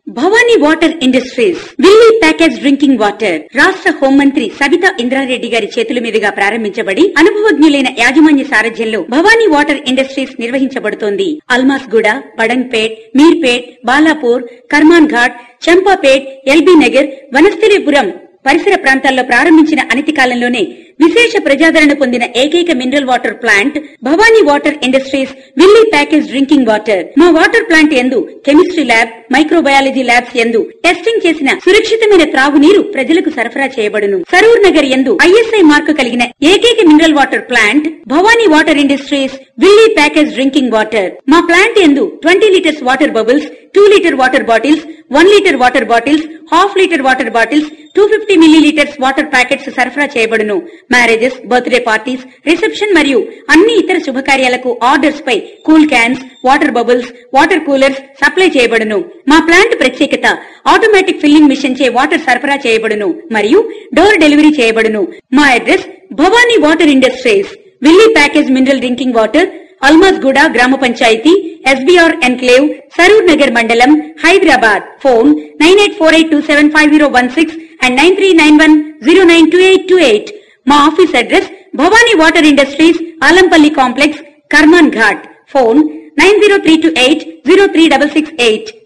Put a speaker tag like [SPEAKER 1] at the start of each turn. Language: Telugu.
[SPEAKER 1] Bhavani water industries Willy package drinking water రాష్ట్ర హోంమంత్రి సబితా ఇంద్రారెడ్డి గారి చేతుల మీదుగా ప్రారంభించబడి అనుభవజ్ఞులైన యాజమాన్య సారథ్యంలో భవానీ వాటర్ ఇండస్ట్రీస్ నిర్వహించబడుతోంది అల్మాస్గూడ పడంగ్పేట్ మీర్పేట్ బాలాపూర్ కర్మాన్ ఘాట్ చంపాపేట్ ఎల్బీ నగర్ వనస్థలిపురం పరిసర ప్రాంతాల్లో ప్రారంభించిన అనతి కాలంలోనే విశేష ప్రజాదరణ పొందిన ఏకైక mineral water plant Bhavani water industries Willy package drinking water మా వాటర్ ప్లాంట్ ఎందు కెమిస్ట్రీ ల్యాబ్ మైక్రోబయాలజీ ల్యాబ్స్ ఎందు టెస్టింగ్ చేసిన సురక్షితమైన త్రాగునీరు ప్రజలకు సరఫరా చేయబడును సరూర్ నగర్ ఎందు ఐఎస్ఐ మార్కు కలిగిన ఏకైక mineral water plant Bhavani water industries Willy package drinking water మా ప్లాంట్ ఎందు twenty litres water bubbles two litre water bottles one litre water bottles half litre water bottles two fifty millilitres water packets సరఫరా చేయబడును మ్యారేజెస్ బర్త్డే పార్టీస్ రిసెప్షన్ మరియు అన్ని ఇతర శుభకార్యాలకు ఆర్డర్స్ పై cool cans water bubbles water coolers supply చేయబడును మా ప్లాంట్ ప్రత్యేకత ఆటోమేటిక్ ఫిల్లింగ్ మిషన్ చే వాటర్ సరఫరా చేయబడును మరియు డోర్ డెలివరీ చేయబడును మా address Bhavani water industries Willy package mineral drinking water Almasguda గ్రామ పంచాయతీ ఎస్బీఆర్ ఎన్క్లేవ్ సరూర్ నగర్ మండలం Hyderabad phone nine eight four eight two seven five zero one six and nine three nine one zero nine two eight two eight మా office address Bhavani water industries Alampalli complex Karman Ghat phone nine zero three two eight zero three double six eight